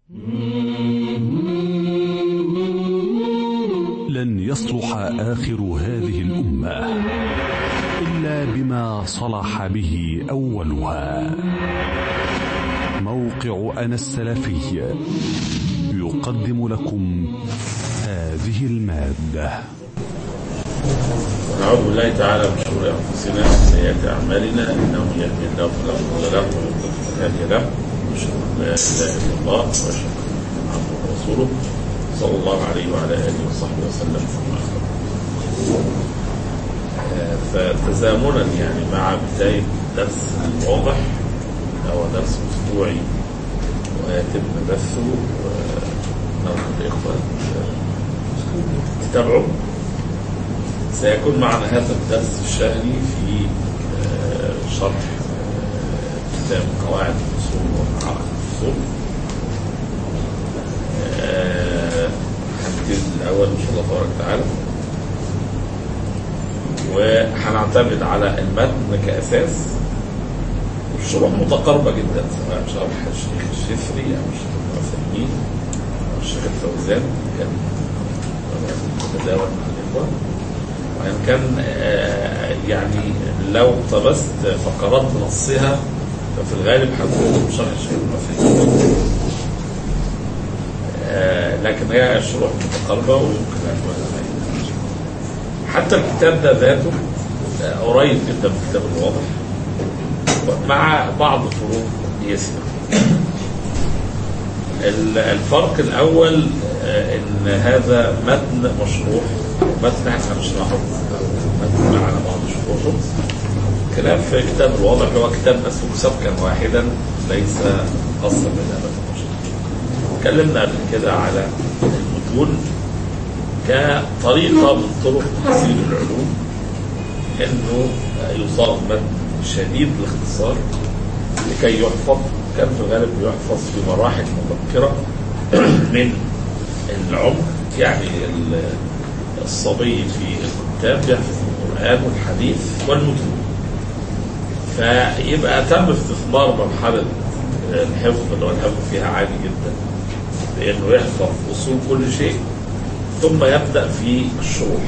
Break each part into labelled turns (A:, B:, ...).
A: لن يصلح آخر هذه الأمة إلا بما صلح به أولها موقع أنا السلفي يقدم لكم هذه المادة
B: ونعوذ بالله تعالى من شرور انفسنا وسيئات اعمالنا انه من يهدي الله فلا مضل له ومن يضلل فلا هادي له واشهد ان لا اله الا الله واشهد ان عبده ورسوله صلى الله عليه وعلى اله وصحبه وسلم ثم آه، فتزامنا يعني مع بدايه درس الواضح هو درس اسبوعي ويتم بثه ونرجو الاخوه تتابعوا سيكون معنا هذا الدرس الشهري في آه، شرح آه، كتاب قواعد الفصول ومعارف الفصول آه، هنبتدي الأول إن شاء الله تبارك وتعالى وهنعتمد على المتن كأساس والشروح متقاربة جدا سواء شرح الشيخ الشفري أو الشيخ العثيمين أو الشيخ الفوزان كان متداول مع الإخوة وإن كان آه، يعني لو اقتبست فقرات بنصها ففي الغالب هتكون شرح الشيخ العثيمين آه، لكن هي الشروح متقاربة ويمكن أن حتى الكتاب ده ذاته آه، قريب جدا من الكتاب الواضح مع بعض فروق يسيرة ال- الفرق الأول آه، إن هذا متن مشروح متن احنا هنشرحه متن معنا بعض شروحه كلام في كتاب الواضح هو كتاب مسلوك سبكا واحدا ليس خاصا بالأبد المشروح اتكلمنا قبل كده على المتون كطريقة من طرق تحصيل العلوم انه يصاغ متن شديد الاختصار لكي يحفظ كان في الغالب يحفظ في مراحل مبكرة من العمر يعني ال- الصبي في الكتاب يحفظ القرآن والحديث والمتون فيبقى تم استثمار مرحلة الحفظ اللي هو الحفظ فيها عالي جدا لأنه يحفظ أصول كل شيء ثم يبدأ في الشروح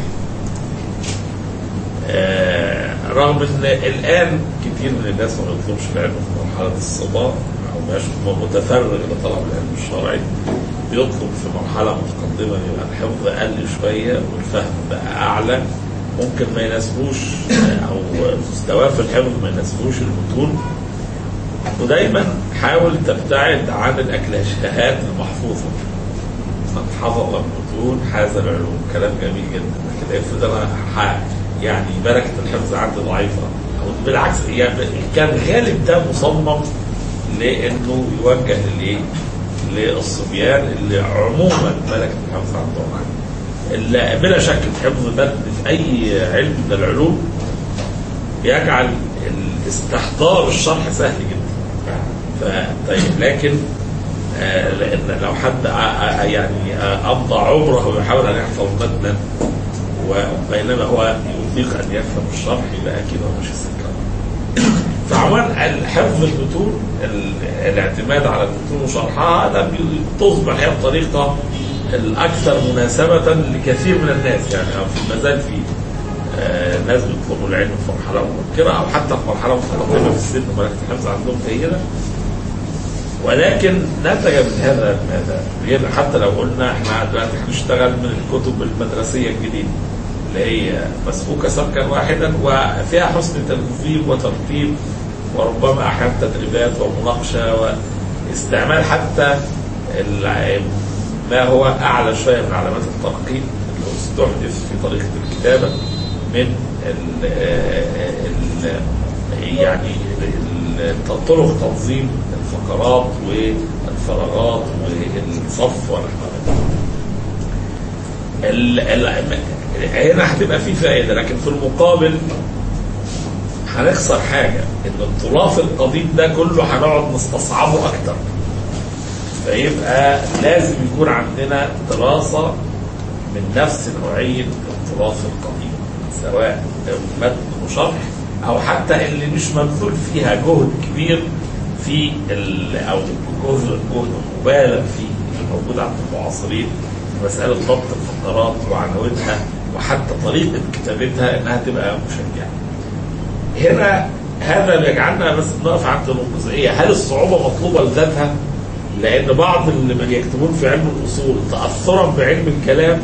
B: آه، رغم ان الان كتير من الناس ما بيطلبش العلم في مرحله الصبا او مش متفرغ لطلب العلم الشرعي بيطلب في مرحله متقدمه يبقى الحفظ اقل شويه والفهم بقى اعلى ممكن ما يناسبوش آه، او مستواه في الحفظ ما يناسبوش المتون ودايما حاول تبتعد عن الاكلاشيهات المحفوظه من حفظ المتون حاز العلوم كلام جميل جدا لكن افرض انا ح- يعني ملكه الحفظ عندي ضعيفه او بالعكس يعني كان غالب ده مصمم لانه يوجه للايه؟ للصبيان اللي عموما ملكه الحفظ عندهم عالية. اللي بلا شك الحفظ متن في اي علم من العلوم يجعل الاستحضار الشرح سهل جدا. فطيب لكن آه، لان لو حد آه، آه، يعني آه، امضى عمره ويحاول ان يحفظ متنا وبينما هو يطيق ان يفهم الشرح يبقى اكيد هو مش السكه فعموما الحفظ المتون ال- الاعتماد على المتون وشرحها ده بي- تصبح هي الطريقه الاكثر مناسبه لكثير من الناس يعني أو في- ما زال في آه، ناس بيطلبوا العلم في مرحله مبكره او حتى في مرحله متقدمه في السن ملكه الحفظ عندهم جيده ولكن نتج من هذا ماذا؟ يبقى حتى لو قلنا احنا دلوقتي هنشتغل من الكتب المدرسيه الجديده اللي هي مسبوكه سبكا واحدا وفيها حسن تنظيم وترتيب وربما احيانا تدريبات ومناقشه واستعمال حتى ال- ما هو اعلى شويه من علامات الترقيم اللي استحدث في طريقه الكتابه من ال ال يعني ال- طرق تنظيم الفقرات والفراغات والصف ونحو ذلك. ال- ال- هنا هتبقى في فائده لكن في المقابل هنخسر حاجه ان التراث القديم ده كله هنقعد نستصعبه اكتر فيبقى لازم يكون عندنا دراسه من نفس نوعيه التراث القديم سواء متن وشرح او حتى اللي مش مبذول فيها جهد كبير في ال- او جهد جهد مبالغ فيه موجوده عند المعاصرين مساله ضبط الفقرات وعناوينها وحتى طريقه كتابتها انها تبقى مشجعه. هنا هذا بيجعلنا بس نقف عند الجزئيه هل الصعوبه مطلوبه لذاتها؟ لان بعض اللي من يكتبون في علم الاصول تاثرا بعلم الكلام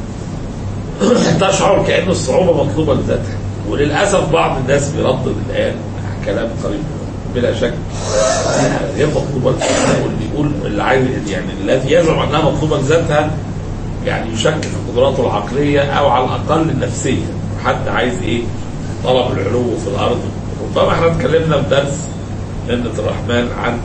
B: تشعر كأن الصعوبة مطلوبة لذاتها وللأسف بعض الناس بيردد الآن كلام قريب بلا شك هي مطلوبة لذاتها واللي يقول اللي عايز يعني الذي يزعم أنها مطلوبة لذاتها يعني يشكك في قدراته العقلية أو على الأقل النفسية حد عايز إيه طلب العلو في الأرض ربما احنا اتكلمنا في درس جنة الرحمن عن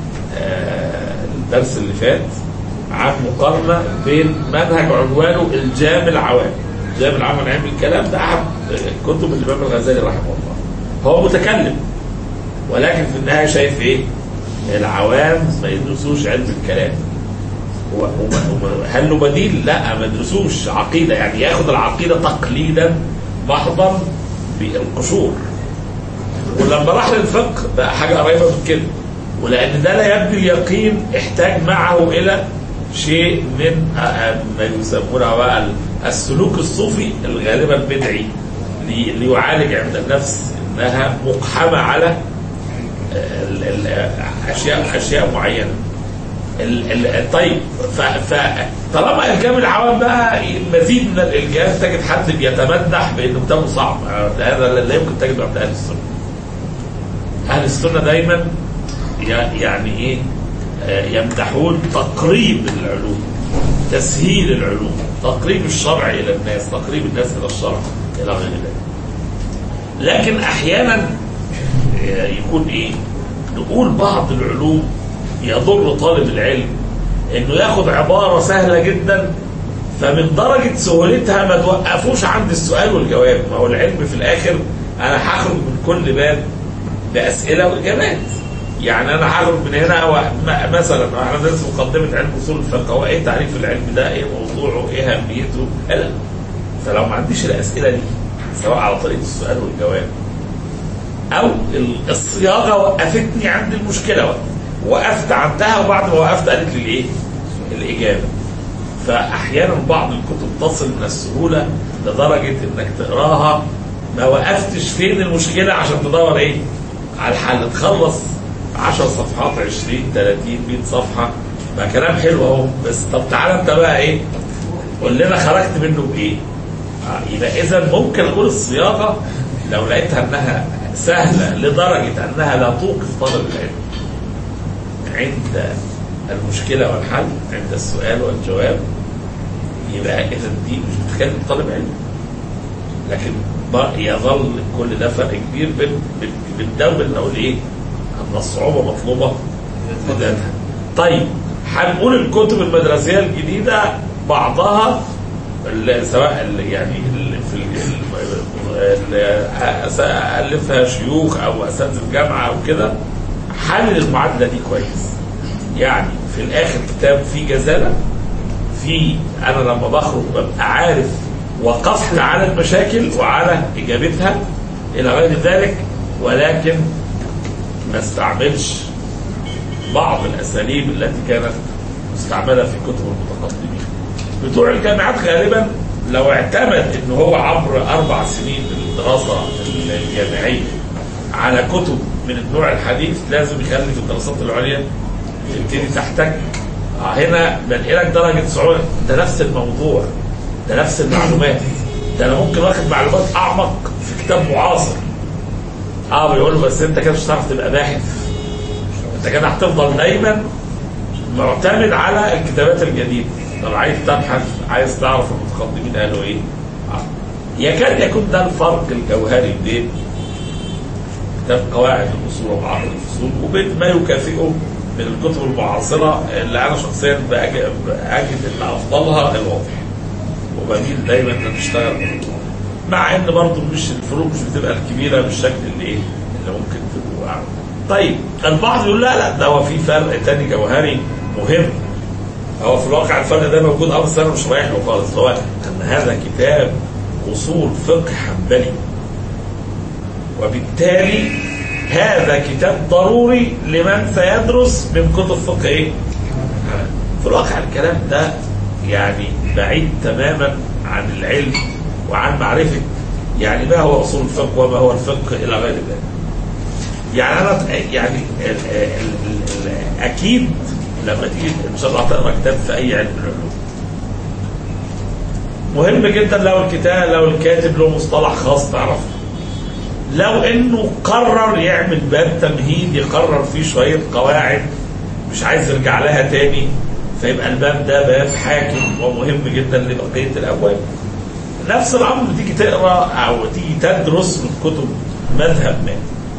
B: آه الدرس اللي فات عن مقارنة بين منهج عنوانه الجام العوام الجام العوام عن علم الكلام ده أحد كتب الإمام الغزالي رحمه الله هو متكلم ولكن في النهاية شايف إيه العوام ما يدرسوش علم الكلام هو هو- هل له بديل؟ لا ما يدرسوش عقيدة يعني ياخد العقيدة تقليدا محضا بالقشور ولما راح للفقه بقى حاجة قريبة من كده ولأن ده لا يبني اليقين احتاج معه إلى شيء من آه، آه، ما يسمونه بقى السلوك الصوفي الغالبا بدعي لي- ليعالج عند النفس انها مقحمه على ال- ال- اشياء اشياء معينه ال ال طيب ف- فطالما الجام العوام بقى مزيد من الالجام تجد حد بيتمدح بانه كتابه صعب هذا لا يمكن تجده عند اهل السنه. اهل السنه دايما ي- يعني ايه آه، يمدحون تقريب العلوم تسهيل العلوم تقريب الشرع الى الناس تقريب الناس الى الشرع الى غير ذلك لكن احيانا آه، يكون ايه نقول بعض العلوم يضر طالب العلم انه ياخد عباره سهله جدا فمن درجه سهولتها ما توقفوش عند السؤال والجواب ما هو العلم في الاخر انا هخرج من كل باب باسئله واجابات يعني انا هخرج من هنا و... م- مثلا احنا ندرس مقدمه علم اصول الفقه هو ايه تعريف العلم ده ايه موضوعه ايه اهميته لا فلو ما عنديش الاسئله دي سواء على طريقه السؤال والجواب او ال- الصياغه وقفتني عند المشكله وقت. وقفت عندها وبعد ما وقفت قالت لي الايه؟ الاجابه. فاحيانا بعض الكتب تصل من السهوله لدرجه انك تقراها ما وقفتش فين المشكله عشان تدور ايه؟ على الحل تخلص 10 صفحات 20 30 100 صفحه ما كلام حلو اهو بس طب تعالى انت بقى ايه؟ قول لنا خرجت منه بايه؟ آه، يبقى اذا ممكن اقول الصياغه لو لقيتها انها سهله لدرجه انها لا توقف طالب العلم عند المشكله والحل عند السؤال والجواب يبقى اذا دي مش بتتكلم طالب علم لكن بق- يظل كل ده فرق كبير بين بين- بين ده وبين نقول ايه؟ ان الصعوبه مطلوبه بذاتها. طيب هنقول الكتب المدرسيه الجديده بعضها ال- سواء ال- يعني ال- في ال- ال- ال- أس- الفها شيوخ او اساتذه جامعه او كده حلل المعادله دي كويس. يعني في الاخر كتاب فيه جزاله في انا لما بخرج ببقى عارف وقفت على المشاكل وعلى اجابتها الى غير ذلك ولكن ما استعملش بعض الاساليب التي كانت مستعمله في كتب المتقدمين. بتوع الجامعات غالبا لو اعتمد ان هو عبر اربع سنين من الدراسه الجامعيه على كتب من النوع الحديث لازم يخلي في الدراسات العليا تبتدي تحتك آه، هنا بنقلك درجه صعوبه ده نفس الموضوع ده نفس المعلومات ده انا ممكن واخد معلومات اعمق في كتاب معاصر اه بيقول له بس انت كده مش هتعرف تبقى باحث انت كده هتفضل دايما معتمد على الكتابات الجديده طب عايز تبحث عايز تعرف المتقدمين قالوا ايه آه. يكاد يكون ده الفرق الجوهري بين كتاب قواعد الاصول ومعارض الفصول وبين ما يكافئه من الكتب المعاصره اللي انا شخصيا بأج- اجد ان افضلها الواضح وبميل دايما ان اشتغل بالواضح. مع ان برضه مش الفروق مش بتبقى الكبيره بالشكل اللي ايه اللي ممكن تبقوا أعلى. طيب البعض يقول لا لا ده هو في فرق تاني جوهري مهم هو في الواقع الفرق ده موجود اه بس انا مش رايح له خالص هو ان هذا كتاب اصول فقه حنبلي وبالتالي هذا كتاب ضروري لمن سيدرس من كتب فقه ايه؟ في الواقع الكلام ده يعني بعيد تماما عن العلم وعن معرفة يعني ما هو أصول الفقه وما هو الفقه إلى غير ذلك يعني أنا يعني ال ال ال ال أكيد لما تيجي إن شاء الله تقرأ كتاب في أي علم من العلوم مهم جدا لو الكتاب لو الكاتب له مصطلح خاص تعرفه لو انه قرر يعمل باب تمهيد يقرر فيه شويه قواعد مش عايز يرجع لها تاني فيبقى الباب ده باب حاكم ومهم جدا لبقيه الابواب. نفس الامر تيجي تقرا او تيجي تدرس من كتب مذهب ما.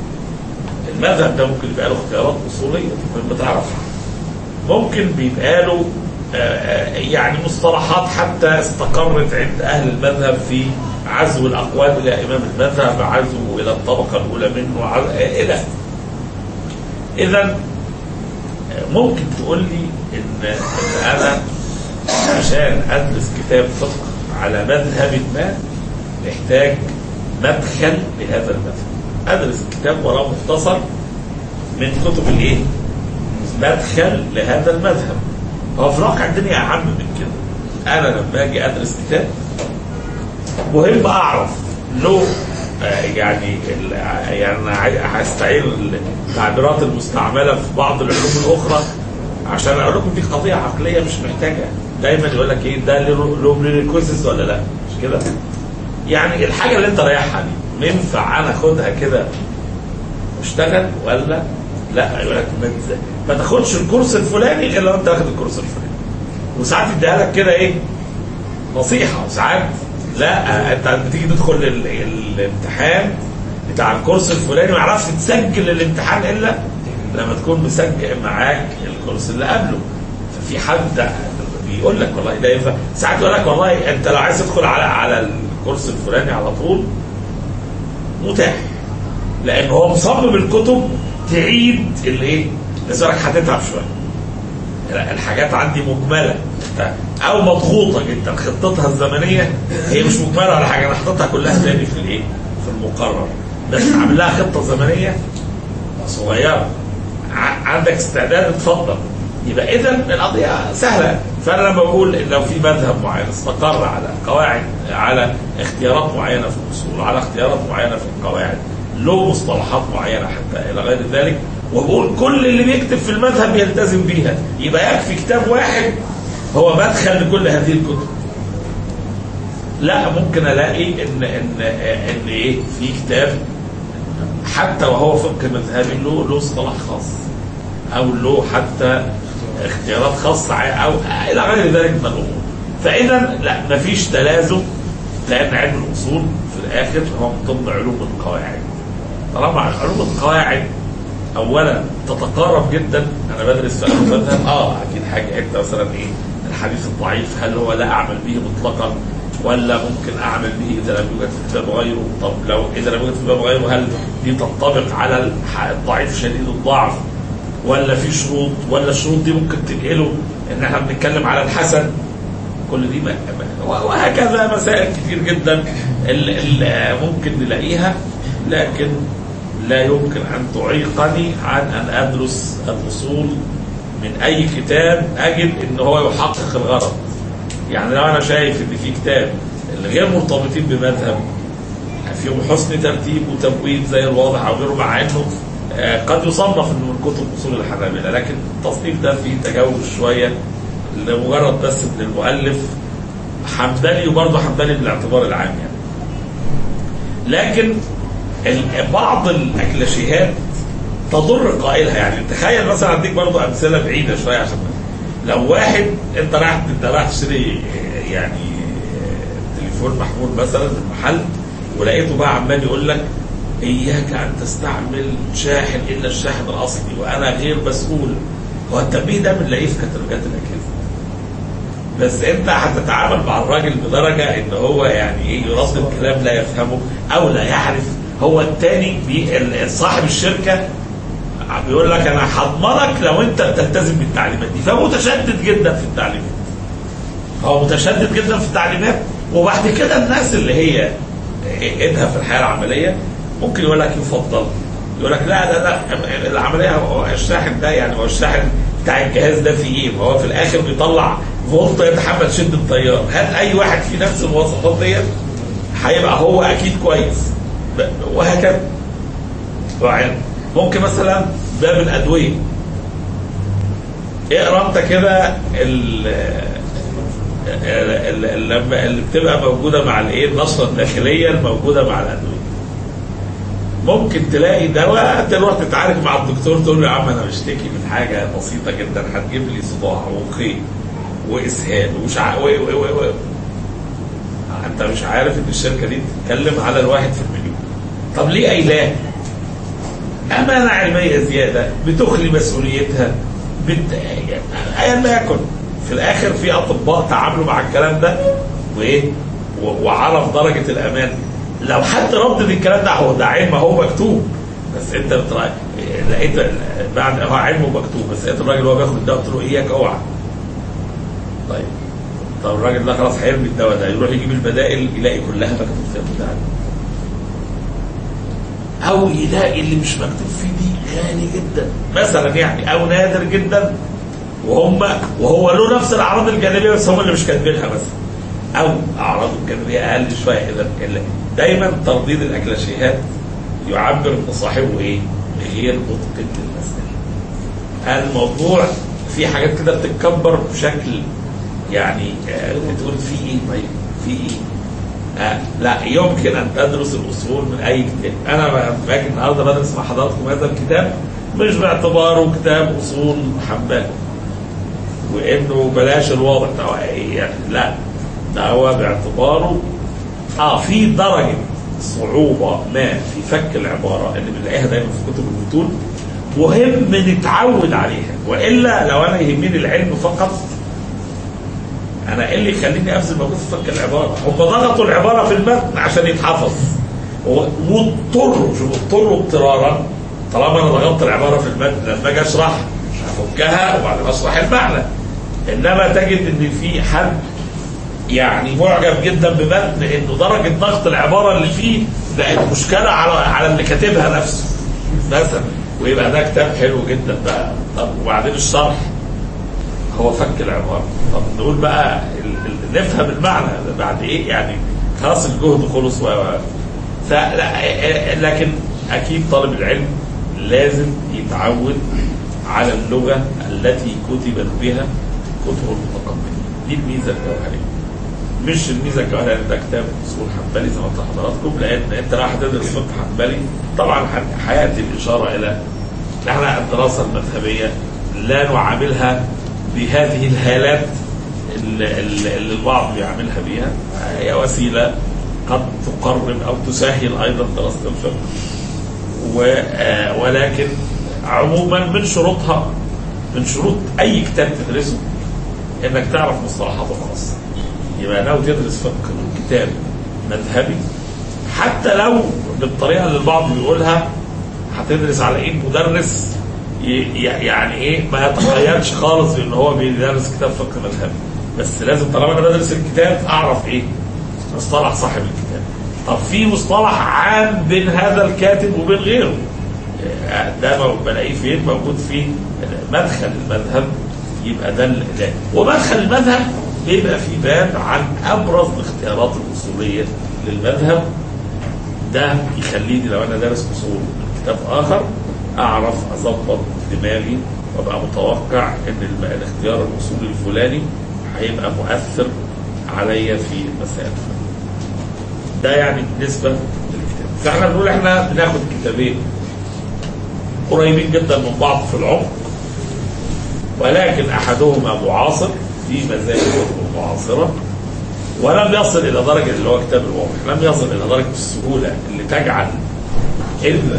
B: المذهب ده ممكن يبقى له اختيارات اصوليه مهم تعرفها. ممكن بيبقى له آه، آه، يعني مصطلحات حتى استقرت عند اهل المذهب في عزو الاقوال الى امام المذهب عزو الى الطبقه الاولى منه عزو الى اذا ممكن تقول لي ان ان انا عشان ادرس كتاب فقه على مذهب ما محتاج مدخل لهذا المذهب ادرس الكتاب وراه مختصر من كتب الايه؟ مدخل لهذا المذهب هو في الواقع الدنيا اعم من كده انا لما اجي ادرس كتاب مهم اعرف له آه، يعني ال- يعني انا عاي- هستعير التعبيرات المستعمله في بعض العلوم الاخرى عشان اقول لكم دي قضيه عقليه مش محتاجه دايما يقول لك ايه ده له له بريكوزيس ولا لا مش كده؟ يعني الحاجه اللي انت رايحها دي ينفع انا اخدها كده واشتغل ولا لا يقول لك ما تز- ما تاخدش الكورس الفلاني غير لو انت واخد الكورس الفلاني وساعات يديها لك كده ايه نصيحه وساعات لا انت بتيجي تدخل ال- الامتحان بتاع الكورس الفلاني ما يعرفش تسجل الامتحان الا لما تكون مسجل معاك الكورس اللي قبله ففي حد بيقول لك والله ده ينفع ساعات يقول لك والله انت لو عايز تدخل على على الكورس الفلاني على طول متاح لان هو مصمم الكتب تعيد الايه بس يقول لك هتتعب شويه الحاجات عندي مجمله او مضغوطه جدا خطتها الزمنيه هي مش مجمله ولا حاجه انا حاططها كلها تاني في الايه في المقرر بس عامل لها خطه زمنيه صغيره ع- عندك استعداد اتفضل يبقى اذا القضيه سهله فانا لما بقول ان لو في مذهب معين استقر على قواعد على اختيارات معينه في الاصول على اختيارات معينه في القواعد له مصطلحات معينه حتى الى غير ذلك وبقول كل اللي بيكتب في المذهب يلتزم بيها يبقى يكفي كتاب واحد هو مدخل لكل هذه الكتب لا ممكن الاقي ان ان ان ايه في كتاب حتى وهو فقه مذهبي له له اصطلاح خاص او له حتى اختيارات خاصه ع- او الى غير ذلك من الامور فاذا لا مفيش تلازم لان علم الاصول في الاخر هو من ضمن علوم القواعد طالما علوم القواعد اولا تتقارب جدا انا بدرس في علوم المذهب اه اكيد حاجه انت مثلا ايه الحديث الضعيف هل هو لا اعمل به مطلقا ولا ممكن اعمل به اذا لم يوجد في الباب غيره طب لو اذا لم يوجد في الباب غيره هل دي تنطبق على الح- الضعيف شديد الضعف ولا في شروط ولا الشروط دي ممكن تنقله ان احنا بنتكلم على الحسن كل دي ما ما- وهكذا مسائل كتير جدا اللي ممكن نلاقيها لكن لا يمكن ان تعيقني عن ان ادرس الاصول من اي كتاب اجد ان هو يحقق الغرض يعني لو انا شايف ان في كتاب اللي غير مرتبطين بمذهب فيهم حسن ترتيب وتبويب زي الواضح او غيره مع انه آه، قد يصنف انه من كتب اصول الحنابله لكن التصنيف ده فيه تجاوز شويه لمجرد بس ان المؤلف حمداني وبرضه حمداني بالاعتبار العام يعني. لكن ال- بعض الاكلاشيهات تضر قائلها يعني تخيل مثلا اديك برضه امثله بعيده شويه عشان لو واحد انت رايح انت رايح تشتري يعني تليفون محمول مثلا من محل ولقيته بقى عمال يقول لك اياك ان تستعمل شاحن الا الشاحن الاصلي وانا غير مسؤول هو التنبيه ده بنلاقيه في كتالوجات الاجهزه بس انت هتتعامل مع الراجل بدرجه ان هو يعني ايه يردد كلام لا يفهمه او لا يعرف هو التاني بي ال- صاحب الشركه بيقول لك انا هضمنك لو انت بتلتزم بالتعليمات دي فمتشدد جدا في التعليمات هو متشدد جدا في التعليمات وبعد كده الناس اللي هي ايدها في الحياه العمليه ممكن يقول لك يفضل يقول لك لا لا لا العمليه هو الشاحن ده يعني هو الشاحن بتاع الجهاز ده فيه ايه ما هو في الاخر بيطلع فولت يتحمل شده التيار هل اي واحد في نفس المواصفات ديت هيبقى هو اكيد كويس ب- وهكذا وعين. ممكن مثلا باب الادويه اقرا انت كده ال- ال- ال- لما اللي بتبقى موجوده مع الايه النشره الداخليه الموجوده مع الادويه ممكن تلاقي دواء تروح تتعالج مع الدكتور تقول له يا عم انا بشتكي من حاجه بسيطه جدا هتجيب لي صداع وقيء واسهال ومش ع... و... و... و... و... انت مش عارف ان الشركه دي بتتكلم على الواحد في المليون طب ليه قايلاه؟ امانه علميه زياده بتخلي مسؤوليتها بت... ايا ما يكن في الاخر في اطباء تعاملوا مع الكلام ده وايه و... وعرف درجه الامان لو حد ردد الكلام ده هو ده علم هو مكتوب بس انت بترا... لقيت بعد هو علمه مكتوب بس لقيت الراجل وهو بياخد الدواء قلت له اياك اوعى طيب طب الراجل ده خلاص هيرمي الدواء ده يروح يجيب البدائل يلاقي كلها مكتوب فيها البتاع او يلاقي اللي مش مكتوب فيه دي غالي جدا مثلا يعني او نادر جدا وهم وهو له نفس الاعراض الجانبيه بس هم اللي مش كاتبينها بس او اعراض الجانبيه اقل شويه اذا إلا- دايما ترديد الاكلاشيهات يعبر ان صاحبه ايه؟ غير متقن للمساله. الموضوع في حاجات كده بتتكبر بشكل يعني آه، بتقول في ايه طيب في ايه؟ آه لا يمكن ان تدرس الاصول من اي كتاب انا فاكر النهارده بدرس مع حضراتكم هذا الكتاب مش باعتباره كتاب اصول حنبلي وانه بلاش الواضح ده يعني لا ده هو باعتباره اه في درجه صعوبه ما في فك العباره اللي بنلاقيها دايما في كتب المتون مهم نتعود عليها والا لو انا يهمني العلم فقط انا ايه اللي يخليني ابذل مجهود في فك العباره؟ هم ضغطوا العباره في المتن عشان يتحفظ و- واضطروا شوف اضطروا اضطرارا طالما انا ضغطت العباره في المتن لما اجي اشرح هفكها وبعدين اشرح المعنى انما تجد ان في حد يعني معجب جدا بمتن انه درجه ضغط العباره اللي فيه بقت مشكله على على اللي كاتبها نفسه مثلا ويبقى ده كتاب حلو جدا بقى طب وبعدين الشرح هو فك العباره طب نقول بقى ال- ال- نفهم المعنى بعد ايه يعني خلاص الجهد خلص و و- فلا لكن اكيد طالب العلم لازم يتعود على اللغه التي كتبت بها كتب المتقدمين دي الميزه الجوهريه مش الميزه الجوهريه ان ده كتاب اصول حنبلي زي ما قلت لحضراتكم لان انت رايح تدرس فقه حنبلي طبعا ح- حياتي الاشاره الى احنا الدراسه المذهبيه لا نعاملها بهذه الهالات اللي, اللي اللي البعض بيعملها بيها هي وسيله قد تقرب او تسهل ايضا دراسه الفقه و- آه، ولكن عموما من شروطها من شروط اي كتاب تدرسه انك تعرف مصطلحاته خلاص يبقى ناوي تدرس فقه من كتاب مذهبي حتى لو بالطريقه اللي البعض بيقولها هتدرس على ايد مدرس ي- ي- يعني ايه ما يتخيلش خالص ان هو بيدرس كتاب فقه مذهبي بس لازم طالما انا بدرس الكتاب اعرف ايه مصطلح صاحب الكتاب طب في مصطلح عام بين هذا الكاتب وبين غيره آه، ده مو- بلاقيه فين موجود في مدخل المذهب يبقى ده ال- ده ومدخل المذهب بيبقى في باب عن ابرز الاختيارات الاصوليه للمذهب ده يخليني لو انا دارس اصول من كتاب اخر اعرف اظبط دماغي وابقى متوقع ان الم- الاختيار الاصولي الفلاني هيبقى مؤثر عليا في المسائل ده يعني بالنسبه للكتاب فاحنا بنقول احنا بناخد كتابين قريبين جدا من بعض في العمق ولكن احدهما معاصر في مزايا الكتب المعاصره ولم يصل الى درجه اللي هو كتاب الواضح لم يصل الى درجه السهوله اللي تجعل علم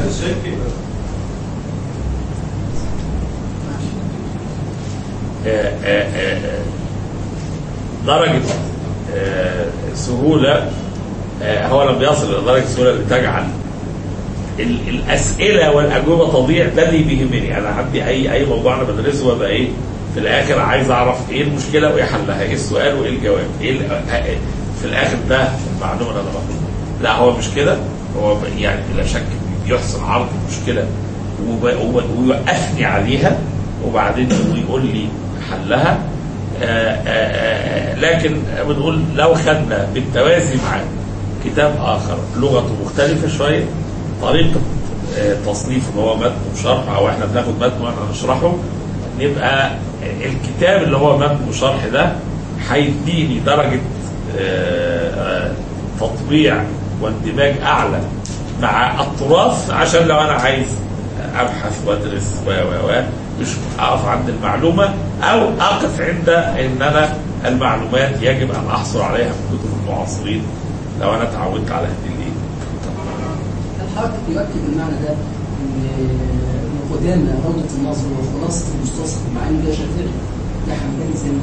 B: آه، آه، آه، درجه آه، سهوله آه، هو لم يصل الى درجه السهوله اللي تجعل ال- الاسئله والاجوبه تضيع ده اللي بيهمني انا عندي اي اي موضوع انا بدرسه ببقى ايه في الاخر عايز اعرف ايه المشكله وايه حلها ايه السؤال وايه الجواب ايه ال- آه، في الاخر ده المعلومه اللي انا باخدها لا هو مش كده هو ب- يعني بلا شك يحسن عرض المشكله وب- وب- ويوقفني عليها وبعدين يقول لي حلها آه، آه، آه، لكن بنقول لو خدنا بالتوازي مع كتاب اخر لغته مختلفه شويه طريقه آه، تصنيف اللي هو متن وشرح او احنا بناخد متن واحنا نشرحه نبقى الكتاب اللي هو متن وشرح ده هيديني درجه آه، آه، تطبيع واندماج اعلى مع التراث عشان لو انا عايز ابحث وادرس و و و مش اقف عند المعلومه او اقف عند ان انا المعلومات يجب ان احصل عليها من كتب المعاصرين لو انا اتعودت على هذه الايه
C: الحركة يؤكد المعنى ده ان ابن قدامى روضة النظر وخلاصة المستصحف مع انه ده شافعي ده حنبلي زي ما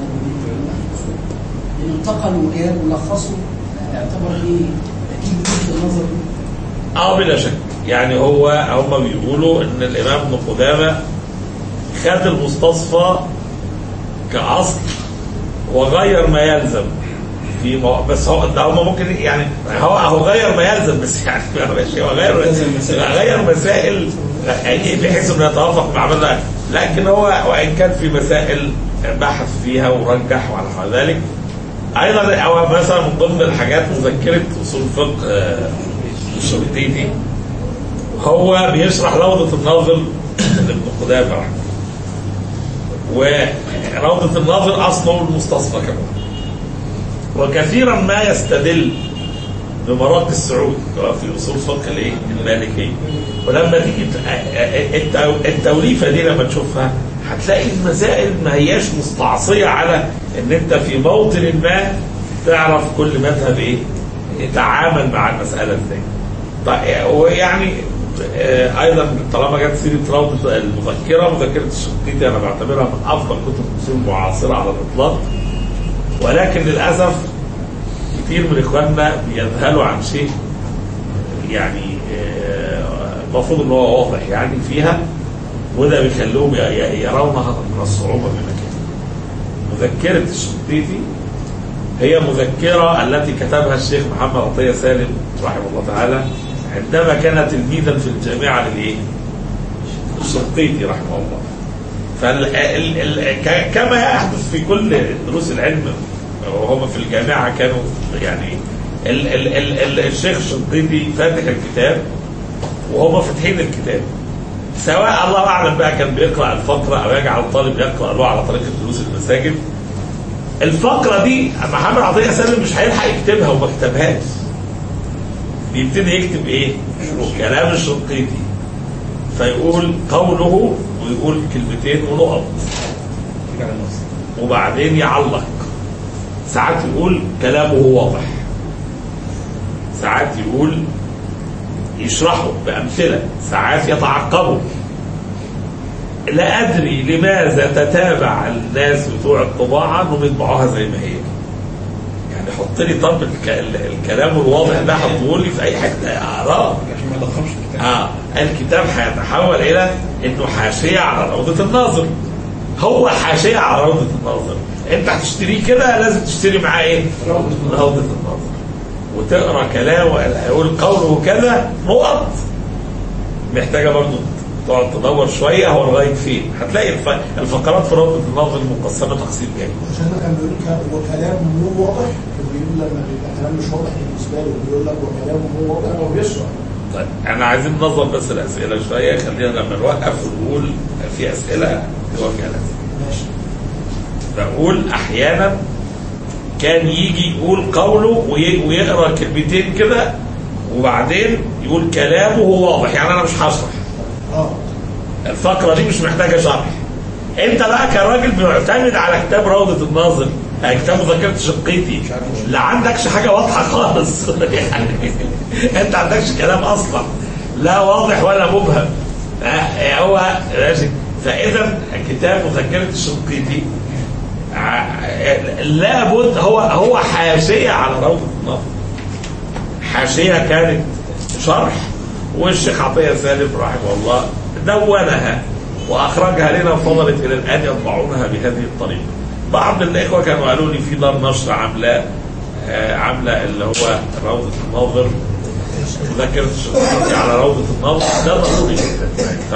C: قلنا انتقلوا وجاب ولخصوا آه، اعتبر ايه اكيد وجهة النظر دي
B: اه بلا شك يعني هو هم بيقولوا ان الامام ابن قدامه خد المستصفى كاصل وغير ما يلزم في مو... بس هو ده هم ممكن يعني هو هو غير ما يلزم بس يعني ماشي هو غير غير مسائل بحيث انه يتوافق مع ماذا لكن هو وان كان في مسائل بحث فيها ورجح وعلى حال ذلك ايضا او مثلا من ضمن الحاجات مذكره اصول فقه آه، الشريطيتي هو بيشرح روضة الناظر لابن قدامة رحمه وروضة الناظر أصله المستصفى كمان وكثيرا ما يستدل بمراقي السعود في اصول فقه الايه؟ المالكيه ولما تيجي ت- التو- التوليفه دي لما تشوفها هتلاقي المسائل ما هياش مستعصيه على ان انت في موطن ما تعرف كل مذهب ايه يتعامل مع المساله ازاي. طيب ويعني آه، ايضا طالما جت سيره روضه المذكره مذكره الشنقيطي انا بعتبرها من افضل كتب الاصول المعاصره على الاطلاق ولكن للاسف كتير من اخواننا بيذهلوا عن شيء يعني آه، المفروض ان هو واضح يعني فيها وده بيخليهم ي- ي- يرونها من الصعوبه بمكان. مذكره الشنقيطي هي مذكره التي كتبها الشيخ محمد عطيه سالم رحمه الله تعالى عندما كان تلميذا في الجامعه للايه؟ الشنقيطي رحمه الله. فال ال- ال- ك- كما يحدث في كل دروس العلم وهم في الجامعه كانوا يعني ال ال ال ال الشيخ الشنقيطي فاتح الكتاب وهم فاتحين الكتاب سواء الله اعلم بقى كان بيقرا الفقره او يجعل الطالب يقرا له على طريقه دروس المساجد الفقره دي محمد عطيه سالم مش هيلحق يكتبها وما كتبهاش بيبتدي يكتب ايه؟ كلام الشنقيطي فيقول قوله ويقول كلمتين ونقط وبعدين يعلق ساعات يقول كلامه واضح ساعات يقول يشرحه بأمثلة ساعات يتعقبه لا أدري لماذا تتابع الناس بتوع الطباعة أنهم يطبعوها زي ما هي يعني حط لي طب الك- الكلام الواضح ده حطه لي في أي حتة أقراه
D: عشان ما يضخمش الكتاب
B: اه الكتاب هيتحول الى انه حاشيه على روضه الناظر هو حاشيه على روضه الناظر انت هتشتريه كده لازم تشتري معاه ايه؟ روضه الناظر وتقرا كلامه يقول قوله كذا نقط محتاجه برضو تقعد تدور شويه هو لغايه فين هتلاقي الف- الفقرات في روضه الناظر مقسمه تقسيم جيد
E: عشان ما كان بيقول ك- وكلام مو واضح كان بيقول لما بيبقى كلام مش واضح بالنسبه له بيقول لك وكلام مو واضح هو بيشرح
B: طيب احنا عايزين ننظم بس الاسئله شويه خلينا لما نوقف ونقول في اسئله نوقف على الاسئله
E: ماشي
B: بقول احيانا كان يجي يقول قوله وي- ويقرا كلمتين كده وبعدين يقول كلامه واضح يعني انا مش هشرح
E: اه
B: الفقره دي مش محتاجه شرح انت بقى كراجل معتمد على كتاب روضه الناظر آه، كتاب مذكره الشنقيطي لا عندكش حاجه واضحه خالص يعني انت عندكش كلام اصلا لا واضح ولا مبهم آه، هو ماشي فاذا كتاب مذكره الشنقيطي ع- لابد هو هو حاشيه على روضه الناظر حاشيه كانت شرح والشيخ عطيه سالم رحمه الله دونها واخرجها لنا وفضلت الى الان يطبعونها بهذه الطريقه. بعض الاخوه كانوا قالوا لي في دار نشر عاملاه آه، عامله اللي هو روضه الناظر مذكره الشنقيطي على روضه الناظر ده ضروري جدا ما ينفعش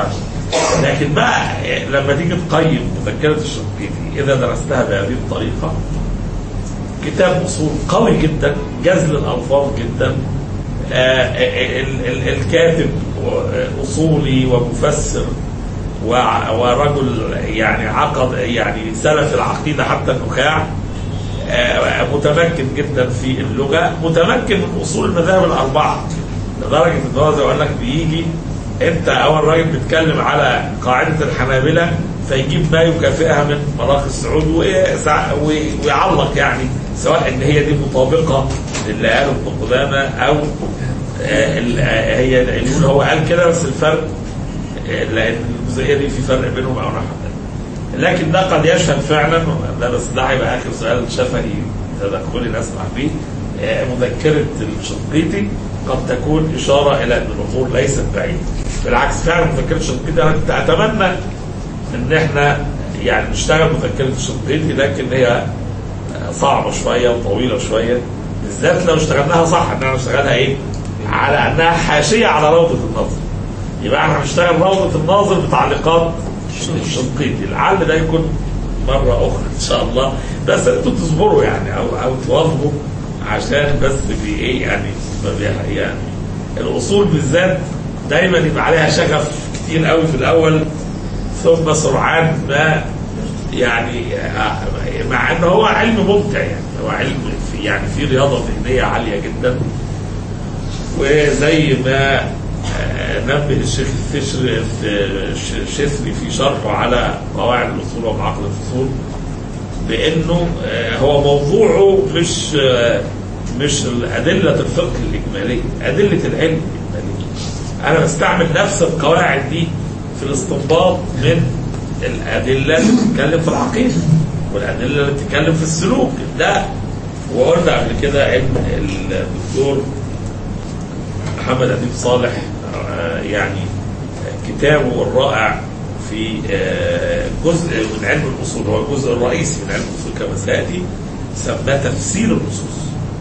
B: لكن بقى لما تيجي تقيم مذكره الشنقيطي اذا درستها بهذه الطريقه كتاب اصول قوي جدا جزل الالفاظ جدا آه، ال- ال- الكاتب اصولي ومفسر وع- ورجل يعني عقد يعني سلف العقيده حتى النخاع آه، متمكن جدا في اللغه متمكن من اصول المذاهب الاربعه لدرجه ان هو زي ما اقول لك بيجي انت اول راجل بيتكلم على قاعده الحنابله فيجيب ما يكافئها من مراقي السعود ويسع- وي- ويعلق يعني سواء ان هي دي مطابقه للي قاله ابن قدامه او آه، ال- آه، هي يقول هو قال كده بس الفرق آه، لان الجزئيه دي في فرق بينهم او نحو ذلك. لكن ده قد يشهد فعلا ده بس ده هيبقى اخر سؤال شفهي تدخلي نسمع فيه آه، مذكره الشنقيطي قد تكون اشاره الى ان الامور ليست بعيده بالعكس فعلا مذكره الشنقيطي انا كنت اتمنى ان احنا يعني نشتغل مذكره الشنقيطي لكن هي صعبه شويه وطويله شويه بالذات لو اشتغلناها صح ان احنا نشتغلها ايه؟ على انها حاشيه على روضه النظر يبقى احنا هنشتغل روضه الناظر بتعليقات الشنقيطي لعل ده يكون مره اخرى ان شاء الله بس انتوا تصبروا يعني او او تواظبوا عشان بس في ايه يعني ما بي- يعني الاصول بالذات دايما يبقى عليها شغف كتير قوي في الاول ثم سرعان ما يعني آه، مع ان هو علم ممتع يعني هو علم في يعني في رياضه ذهنيه عاليه جدا وزي ما آه، نبه الشيخ الفشر الشثري في شرحه على قواعد الاصول ومعاقد الفصول بانه آه، هو موضوعه مش آه، مش ادله الفقه الاجماليه ادله العلم الاجماليه انا بستعمل نفس القواعد دي في الاستنباط من الادله اللي بتتكلم في العقيده والادله اللي بتتكلم في السلوك ده وقلنا قبل كده ان الدكتور محمد أديب صالح آه، يعني كتابه الرائع في آه، جزء من علم الأصول هو الجزء الرئيسي من علم الأصول كما سيأتي سماه تفسير النصوص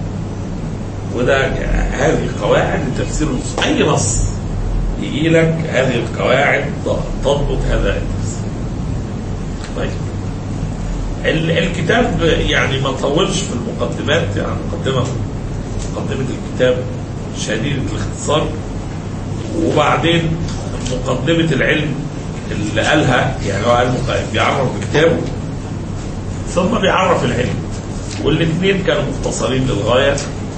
B: وده هذه قواعد لتفسير النصوص أي نص يجي لك هذه القواعد تضبط هذا التفسير طيب ال- الكتاب يعني ما طولش في المقدمات يعني مقدمة مقدمة الكتاب شديدة الاختصار وبعدين مقدمة العلم اللي قالها يعني هو قال مق- بيعرف بكتابه ثم بيعرف العلم والاثنين كانوا مختصرين للغاية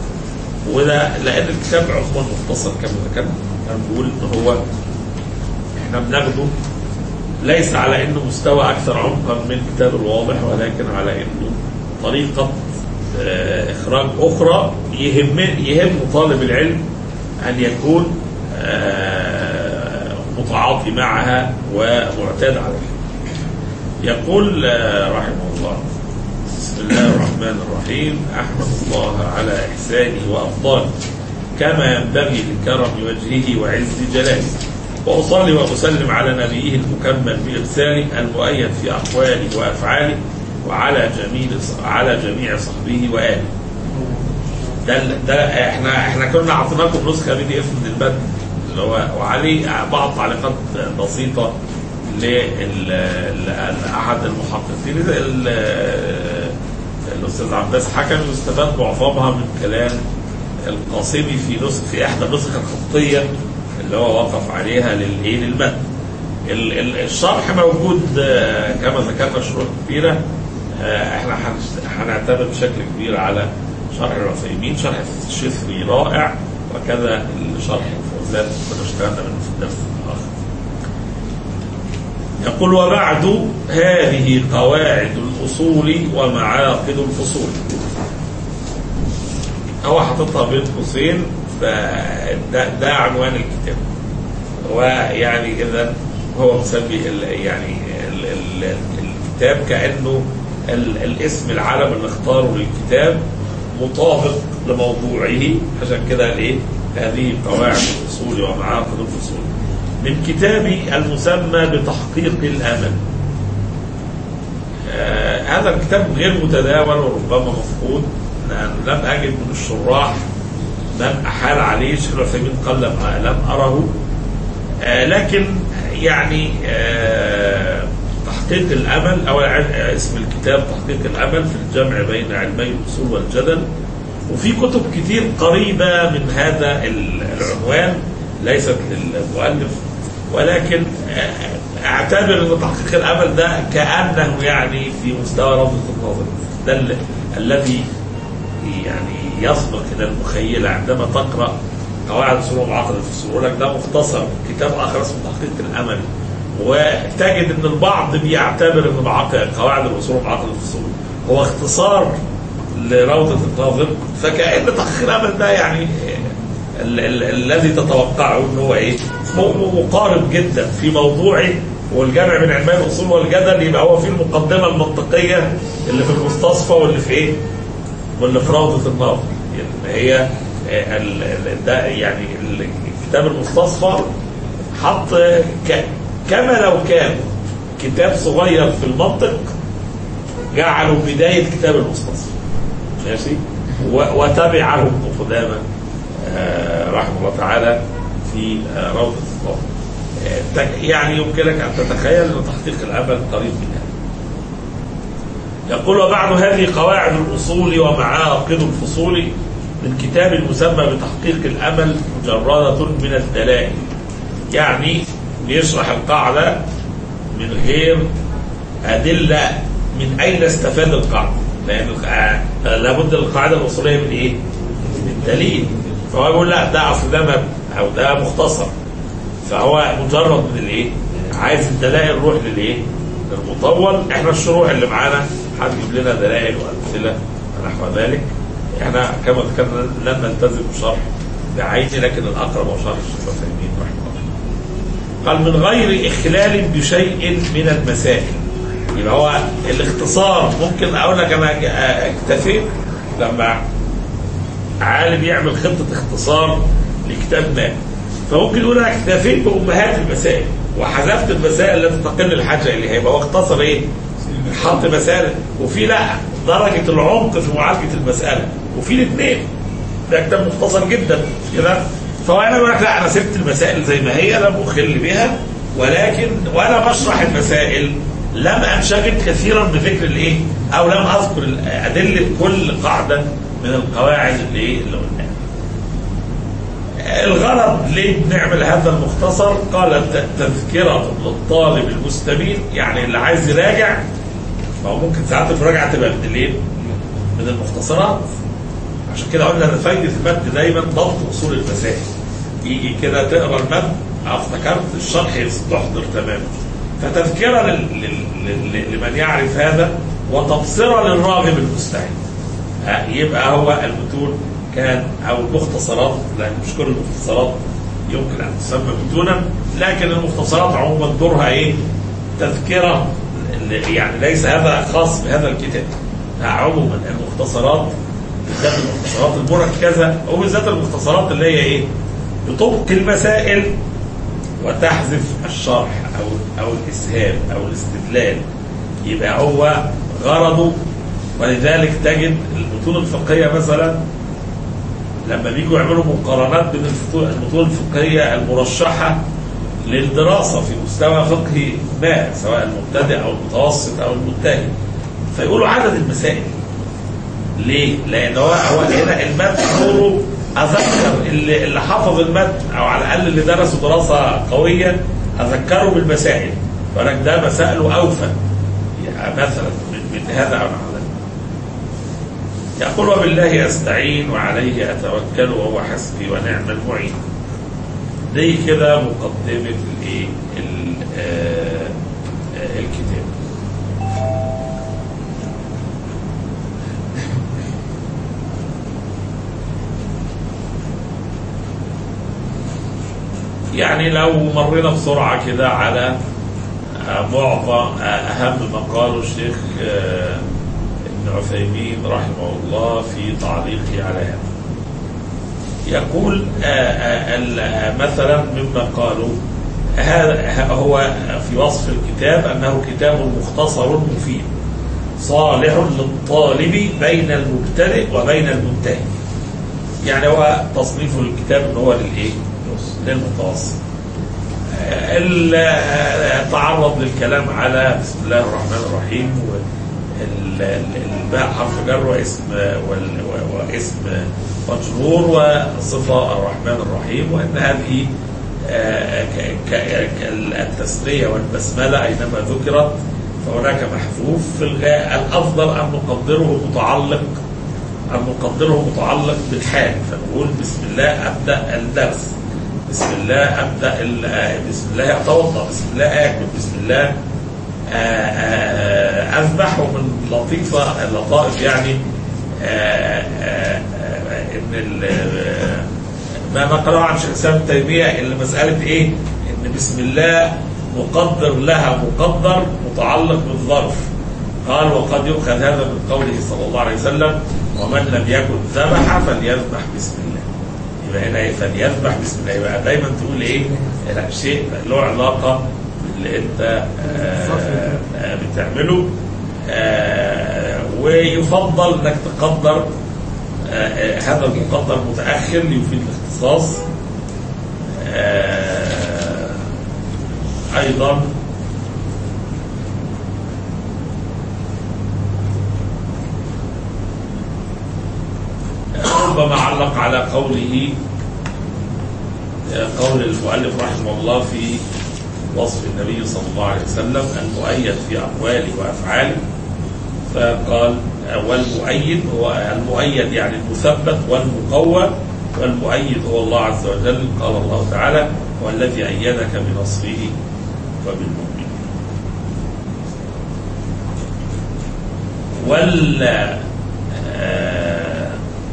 B: وده لأن الكتاب عموما مختصر كما ذكرنا كان بيقول إن هو احنا بناخده ليس على انه مستوى اكثر عمقا من كتاب الواضح ولكن على انه طريقه آه، اخراج اخرى يهم يهم طالب العلم ان يكون آه، متعاطي معها ومعتاد عليها. يقول آه، رحمه الله بسم الله الرحمن الرحيم احمد الله على احسانه وافضاله كما ينبغي لكرم وجهه وعز جلاله واصلي واسلم على نبيه المكمل بارساله المؤيد في اقواله وافعاله وعلى جميع على جميع صحبه واله. ده ده احنا احنا كنا اعطيناكم نسخه بي دي اف من البدء اللي هو وعليه بعض تعليقات بسيطه لاحد المحققين ال- الاستاذ عباس حكم يستفاد معظمها من كلام القاسمي في نسخ في احدى النسخ الخطيه اللي هو وقف عليها للايه للمتن ال- ال- الشرح موجود آه، كما ذكرنا شروط كبيره آه، احنا هنش- هنعتمد بشكل كبير على شرح العثيمين شرح الشثري رائع وكذا الشرح الفوزان كنا اشتغلنا منه في الدرس الاخر يقول وبعد هذه قواعد الأصول ومعاقد الفصول هو حاططها بين قوسين فده ده عنوان الكتاب ويعني إذا هو مسمي ال- يعني ال ال الكتاب كأنه ال الاسم العلم اللي اختاره للكتاب مطابق لموضوعه عشان كده الايه هذه قواعد الأصول ومعاقد الفصول من كتابي المسمى بتحقيق الامل آه هذا الكتاب غير متداول وربما مفقود لأن لم اجد من الشراح من احال عليه شيخ العثيمين قال لم لم اره آه لكن يعني آه، تحقيق الامل او ع- اسم الكتاب تحقيق الامل في الجمع بين علمي الاصول والجدل وفي كتب كتير قريبه من هذا ال- العنوان ليست للمؤلف ولكن آه، اعتبر ان تحقيق الامل ده كانه يعني في مستوى روضه النظر ده ال- الذي يعني يسبق الى المخيله عندما تقرا قواعد اصول المعاقده في الفصول يقول لك ده مختصر كتاب اخر اسمه تحقيق الامل وتجد ان البعض بيعتبر ان معاقد قواعد الاصول المعاقده في الفصول هو اختصار لروضه الناظر فكأن تحقيق الامل ده يعني ال- ال- الذي تتوقعه ان هو ايه؟ هو مقارب جدا في موضوعه والجمع بين علمي الاصول والجدل يبقى هو في المقدمه المنطقيه اللي في المستصفى واللي في ايه؟ واللي في روضه الناظر اللي هي آه، ال- ال- ده يعني ال- كتاب المستصفى حط ك- كما لو كان كتاب صغير في المنطق جعلوا بدايه كتاب المستصفى ماشي و- وتبعه ابن قدامه آه، رحمه الله تعالى في آه، روضه الناظر آه، تك- يعني يمكنك ان تتخيل ان تحقيق الامل قريب من هذا يقول وبعد هذه قواعد الأصول ومعاقد الفصول من كتاب المسمى بتحقيق الأمل مجردة من الدلائل يعني بيشرح القاعدة من غير أدلة من أين استفاد القاعدة لأن الق- لابد القاعدة الأصولية من إيه؟ من دليل فهو يقول لا ده أصل ده مبنى أو ده مختصر فهو مجرد من الايه؟ عايز الدلائل نروح للايه؟ للمطول احنا الشروح اللي معانا هتجيب لنا دلائل وامثله نحو ذلك احنا كما ذكرنا لن نلتزم بشرح بعينه لكن الاقرب هو شرح الشيخ عثيمين رحمه الله. قال من غير اخلال بشيء من المسائل يبقى هو الاختصار ممكن اقول لك انا اكتفيت لما عالم يعمل خطة اختصار لكتاب ما فممكن يقول انا اكتفيت بامهات المسائل وحذفت المسائل التي تقل الحاجه اليها يبقى هو اختصر ايه؟ حط مسائل وفي لا درجه العمق في معالجه المساله وفي الاثنين ده كتاب مختصر جدا مش كده فهو انا بقول لك لا انا سبت المسائل زي ما هي لم اخل بها ولكن وانا بشرح المسائل لم انشغل كثيرا بذكر الايه؟ او لم اذكر ادله كل قاعده من القواعد اللي ايه اللي قلناها. الغرض ليه بنعمل هذا المختصر؟ قال ت- تذكرة للطالب المستميل يعني اللي عايز يراجع فهو ممكن ساعات المراجعة تبقى من الايه؟ من المختصرات. عشان كده قلنا ان فايدة المد دايما ضبط اصول المسائل. يجي كده تقرا المد اه افتكرت الشرح تحضر تماما. فتذكرة لل- لل- لل- لمن يعرف هذا وتبصرة للراغب المستعد. ها، يبقى هو المتون كان او المختصرات لان مش كل المختصرات يمكن ان تسمى متونا لكن المختصرات عموما دورها ايه؟ تذكره ل- يعني ليس هذا خاص بهذا الكتاب ها، عموما المختصرات بالذات المختصرات المركزه وبالذات المختصرات اللي هي ايه؟ بتبقي المسائل وتحذف الشرح او او الاسهام او الاستدلال يبقى هو غرضه ولذلك تجد المتون الفقهيه مثلا لما بيجوا يعملوا مقارنات بين الفطو- المتون الفقهيه المرشحه للدراسه في مستوى فقهي ما سواء المبتدئ او المتوسط او المجتهد فيقولوا عدد المسائل ليه؟ لان هو هو هنا المتن دوره اذكر اللي, اللي حفظ المتن او على الاقل اللي درسوا دراسه قويه اذكره بالمسائل فلك ده مسائله اوفى يعني مثلا من, من هذا او نحو ذلك يقول وبالله استعين وعليه اتوكل وهو حسبي ونعم المعين دي كده مقدمه الايه ال- آه، آه، الكتاب يعني لو مرينا بسرعة كده على آه، معظم آه، أهم ما قاله الشيخ آه، ابن عثيمين رحمه الله في تعليقه على هذا يقول آه، آه، ال- آه، مثلا مما قالوا هذا هو في وصف الكتاب أنه كتاب مختصر مفيد صالح للطالب بين المبتدئ وبين المنتهي يعني هو تصنيفه للكتاب ان هو للايه؟ للمتوسط. ال- تعرض للكلام على بسم الله الرحمن الرحيم والباء حرف جر واسم وال- و- واسم مجرور وصفة الرحمن الرحيم وأن هذه آه، ك- ك- التسمية والبسملة أينما ذكرت فهناك محذوف في الغاء الأفضل أن نقدره متعلق أن نقدره متعلق بالحال فنقول بسم الله أبدأ الدرس بسم الله أبدأ ال- آه، بسم الله أتوضأ بسم الله آكل بسم الله آه، آه، أذبح ومن لطيفة اللطائف يعني آه، آه، آه، إن ال- آه، ما نقرأه عن شيخ الإسلام ابن تيمية إلا مسألة إيه؟ إن بسم الله مقدر لها مقدر متعلق بالظرف قال وقد يؤخذ هذا من قوله صلى الله عليه وسلم ومن لم يكن ذبح فليذبح بسم الله يبقى هنا إيه؟ فليذبح بسم الله يبقى دايما تقول ايه لا شيء له علاقه باللي انت آه، آه، بتعمله آه، ويفضل انك تقدر آه، آه، هذا المقدر متاخر ليفيد الاختصاص آه، ايضا ربما علق على قوله قول المؤلف رحمه الله في وصف النبي صلى الله عليه وسلم المؤيد في أقواله وأفعاله فقال والمؤيد هو المؤيد يعني المثبت والمقوى والمؤيد هو الله عز وجل قال الله تعالى هو الذي أيدك بنصره وبالمؤمنين ولا آه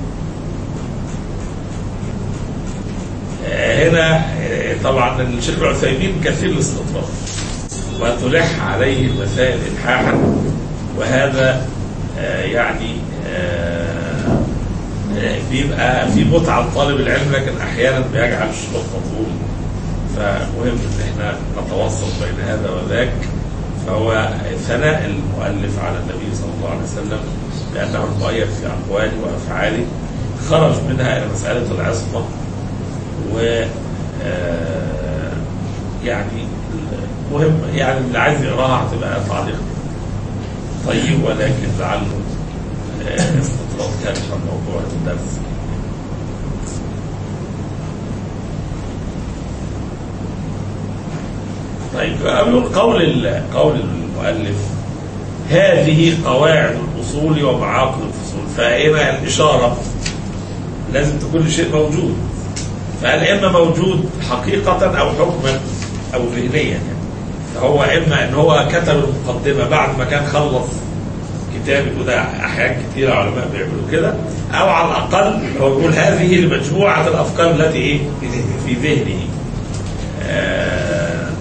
B: هنا طبعا الشيخ العثيمين كثير الاستطراد وتلح عليه المسائل الحاحا وهذا آه، يعني آه، آه، بيبقى في متعه لطالب العلم لكن احيانا بيجعل الشروط مطول فمهم ان احنا نتوسط بين هذا وذاك فهو ثناء المؤلف على النبي صلى الله عليه وسلم بانه المؤيد في اقواله وافعاله خرج منها الى مساله العصمه و آه، يعني مهم يعني اللي عايز يقراها هتبقى تعليق طيب ولكن لعله آه، استطراد كان عن موضوع الدرس طيب بيقول قول ال- قول المؤلف هذه قواعد الاصول ومعاقد الفصول فهنا الاشاره لازم تكون شيء موجود فهل اما موجود حقيقه او حكما او ذهنيا يعني فهو اما ان هو كتب المقدمه بعد ما كان خلص كتاب وده احيان كثيره علماء بيعملوا كده او على الاقل هو بيقول هذه مجموعه الافكار التي ايه في ذهنه آه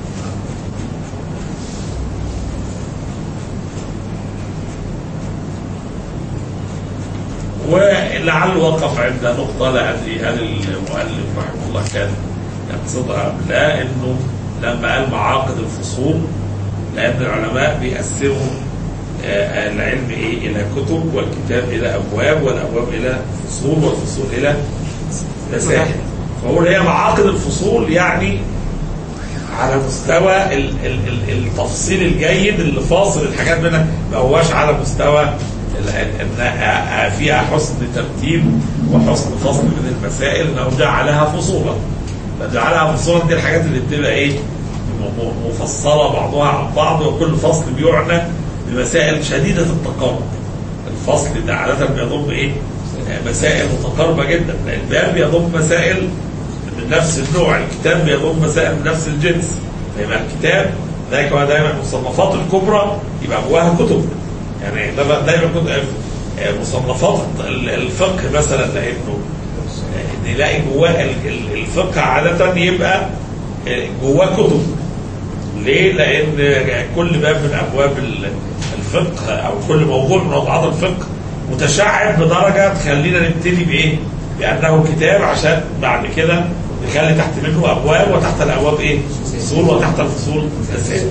B: ولعله وقف عند نقطة لا أدري هل المؤلف رحمه الله كان يقصدها أم لا إنه لما قال معاقد الفصول لأن العلماء بيقسموا آه، العلم إيه إلى كتب والكتاب إلى أبواب والأبواب إلى فصول والفصول إلى مسائل فهو هي معاقد الفصول يعني على مستوى ال- ال- ال- التفصيل الجيد اللي فاصل الحاجات منها ما هواش على مستوى ال- ان آه، فيها حسن ترتيب وحسن فصل من المسائل انه جعلها فصولا فجعلها فصولا دي الحاجات اللي بتبقى ايه م- م- مفصله بعضها عن بعض وكل فصل بيعنى بمسائل شديده التقارب الفصل ده عاده بيضم ايه آه، مسائل متقاربه جدا الباب بيضم مسائل من نفس النوع الكتاب بيضم مسائل من نفس الجنس فيبقى الكتاب ذلك هو دايما المصنفات الكبرى يبقى جواها كتب يعني ده بقى دايما كنت آه، مصنفات ال- الفقه مثلا لانه آه، نلاقي جواه ال- ال- الفقه عاده يبقى آه، جواه كتب ليه؟ لان كل باب من ابواب ال- الفقه او كل موضوع من موضوعات الفقه متشعب بدرجه تخلينا نبتدي بايه؟ بانه كتاب عشان بعد كده نخلي تحت منه ابواب وتحت الابواب ايه؟ فصول وتحت الفصول مسائل.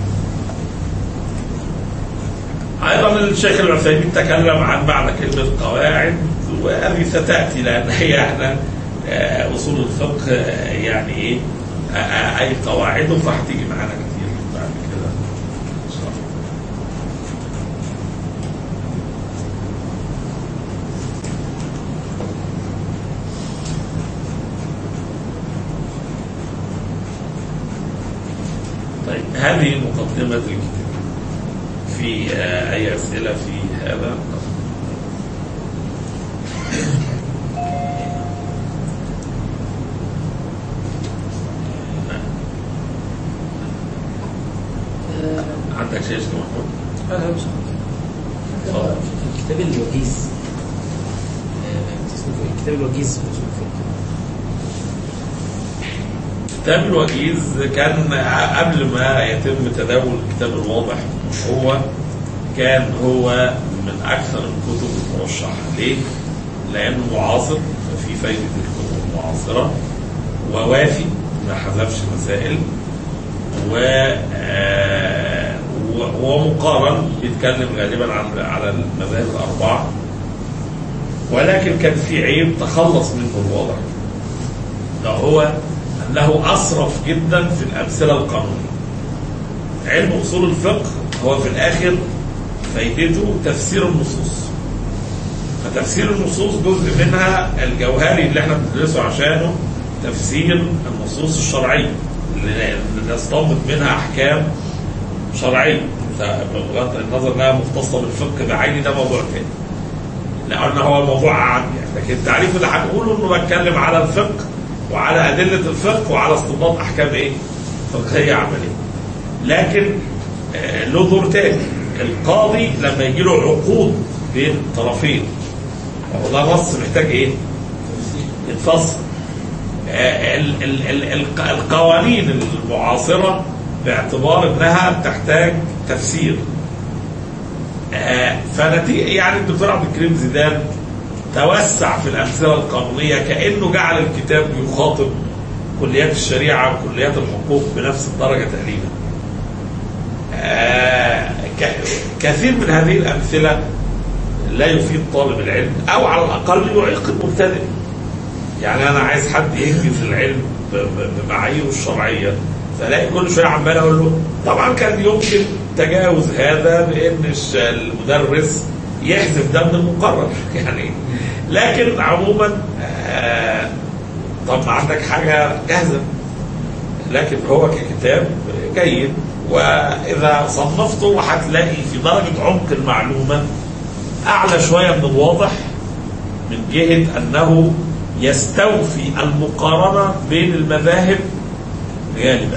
B: ايضا الشيخ العثيمين تكلم عن معنى كلمه قواعد وهذه ستاتي لان هي احنا آه، اصول الفقه آه، يعني ايه آه، آه، اي قواعده فهتيجي معانا كتير بعد كده ان شاء الله طيب هذه مقدمة الكتاب في آه، أي أسئلة في هذا
C: آه،
B: عندك شيء اسمه محمود؟
C: انا مش
B: اتفضل.
D: كتاب الوجيز آه، اسمه إيه؟ كتاب الوجيز في أصول الفقه
B: كتاب الوجيز كان قبل ما يتم تداول الكتاب الواضح هو كان هو من أكثر الكتب المرشحة ليه؟ لأنه معاصر ففي فايدة الكتب المعاصرة ووافي ما حذفش مسائل و آه، و- ومقارن بيتكلم غالبا عن على المذاهب الأربعة ولكن كان في عيب تخلص منه الواضح ده هو أنه أسرف جدا في الأمثلة القانونية علم أصول الفقه هو في الآخر فايدته تفسير النصوص فتفسير النصوص جزء منها الجوهري اللي احنا بندرسه عشانه تفسير النصوص الشرعية اللي اللي نستنبط منها أحكام شرعية بغض النظر انها مختصة بالفقه بعيني ده موضوع تاني لأن هو الموضوع عام يعني لكن التعريف اللي هنقوله انه بتكلم على الفقه وعلى أدلة الفقه وعلى استنباط أحكام إيه؟ فقهية عملية. لكن آه، له دور تاني القاضي لما يجي له عقود بين طرفين هو ده نص محتاج إيه؟ يتفصل. آه، ال- ال- ال- الق- القوانين المعاصرة باعتبار انها تحتاج تفسير آه، فنتيجة يعني الدكتور عبد الكريم زيدان توسع في الأمثلة القانونية كأنه جعل الكتاب يخاطب كليات الشريعة وكليات الحقوق بنفس الدرجة تقريبا آه، ك- كثير من هذه الأمثلة لا يفيد طالب العلم أو على الأقل يعيق المبتدئ يعني أنا عايز حد ينجز العلم ب- ب- بمعاييره الشرعية فلاقي كل شوية عمال أقول له طبعا كان يمكن تجاوز هذا بأن الش- المدرس يحذف ده من المقرر يعني لكن عموما آه، طب ما عندك حاجة جاهزة لكن هو ككتاب جيد وإذا صنفته هتلاقي في درجة عمق المعلومة أعلى شوية من الواضح من جهة أنه يستوفي المقارنة بين المذاهب غالبا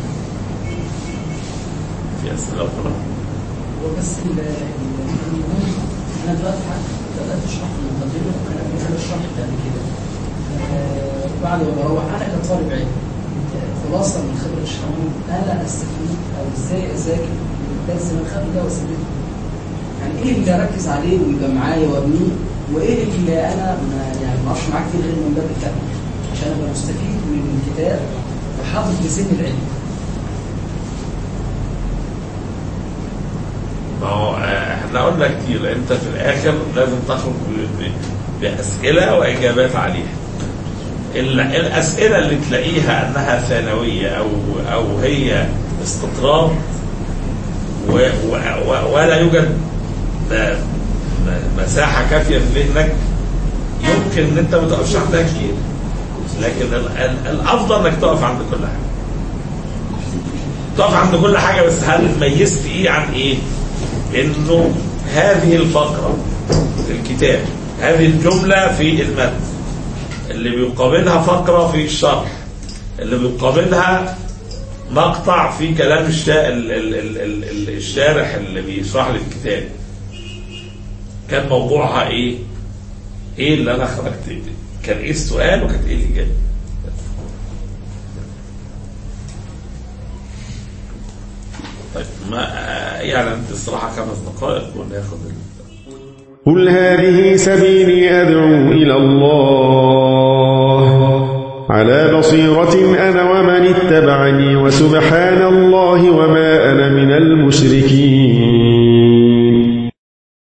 B: في أسئلة أخرى
C: هو بس ال- ال- المهم انا دلوقتي ح- بدات اشرح المقدمه وكان قبل كده الشرح ده قبل كده آه، بعد ما بروح انا كطالب علم آه، خلاصه من خبره الشرعيه انا استفيد او ازاي اذاكر الدرس اللي انا خدته ده واستفيد يعني ايه اللي اركز عليه ويبقى معايا وابنيه وايه اللي انا ما يعني ما اعرفش معاه كتير غير من باب الكتب عشان ابقى مستفيد من الكتاب وحاطط في سن العلم
B: ما هو آه، احنا قلنا كتير انت في الاخر لازم تخرج ب- ب- باسئله واجابات عليها ال- الاسئله اللي تلاقيها انها ثانويه او او هي استطراد و و و ولا يوجد م- م- مساحه كافيه في ذهنك يمكن ان انت ما تقفش عندها كتير لكن ال- ال- الافضل انك تقف عند كل حاجه تقف عند كل حاجه بس هل ميزت ايه عن ايه؟ انه هذه الفقره في الكتاب هذه الجمله في المتن اللي بيقابلها فقره في الشرح اللي بيقابلها مقطع في كلام الشا... ال... ال... ال... ال... ال- الشارح اللي بيشرح لي الكتاب كان موضوعها ايه؟ ايه اللي انا خرجت كان ايه السؤال وكانت ايه الاجابه؟ طيب ما يعني انت الصراحه خمس دقائق وناخد ال...
F: قل هذه سبيلي أدعو إلى الله على بصيرة أنا ومن اتبعني وسبحان الله وما أنا من المشركين